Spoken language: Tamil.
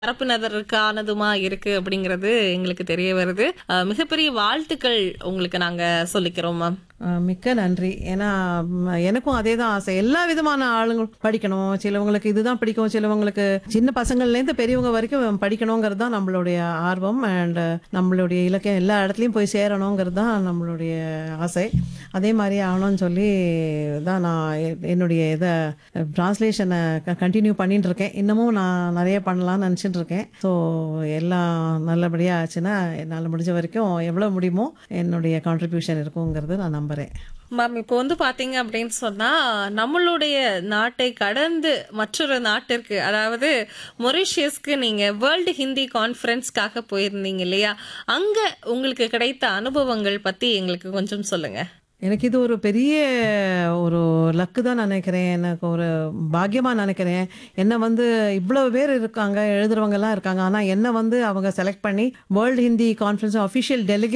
தரப்பினருக்கானதுமா இருக்கு அப்படிங்கிறது எங்களுக்கு தெரிய வருது அஹ், மிகப்பெரிய வாழ்த்துக்கள் உங்களுக்கு நாங்க சொல்லிக்கிறோம் மேம் அஹ் மிக்க நன்றி ஏன்னா ம், எனக்கும் அதே தான் ஆசை எல்லா விதமான ஆளுங்க படிக்கணும் சிலவங்களுக்கு இதுதான் பிடிக்கும் சிலவங்களுக்கு சின்ன பசங்கள்லேருந்து பெரியவங்க வரைக்கும் படிக்கணுங்கிறது தான் நம்மளுடைய ஆர்வம் அண்ட் நம்மளுடைய இலக்கியம் எல்லா இடத்துலையும் போய் சேரணுங்கிறது தான் நம்மளுடைய ஆசை அதே மாதிரி ஆகணும்னு சொல்லி தான் நான் எ- என்னுடைய இதை ட்ரான்ஸ்லேஷனை கண்டினியூ பண்ணிட்டு இருக்கேன் இன்னமும் நான் நிறைய பண்ணலாம்னு நினச்சிட்டு இருக்கேன் ஸோ எல்லாம் நல்லபடியாக ஆச்சுன்னா என்னால் முடிஞ்ச வரைக்கும் எவ்வளோ முடியுமோ என்னுடைய கான்ட்ரிபியூஷன் இருக்குங்கிறது நான் நம்புகிறேன் மேம் இப்போ வந்து பாத்தீங்க அப்படின்னு சொன்னா நம்மளுடைய நாட்டை கடந்து மற்றொரு நாட்டிற்கு அதாவது மொரிஷியஸ்க்கு நீங்க வேர்ல்டு ஹிந்தி கான்ஃபரன்ஸ்க்காக போயிருந்தீங்க இல்லையா அங்க உங்களுக்கு கிடைத்த அனுபவங்கள் பத்தி எங்களுக்கு கொஞ்சம் சொல்லுங்க எனக்கு இது ஒரு பெரிய ஒரு லக்கு தான் நினைக்கிறேன் எனக்கு ஒரு பாக்கியமாக நினைக்கிறேன் என்னை வந்து இவ்வளோ பேர் இருக்காங்க எழுதுறவங்க எல்லாம் இருக்காங்க ஆனால் என்னை வந்து அவங்க செலக்ட் பண்ணி world Hindi conference official delicate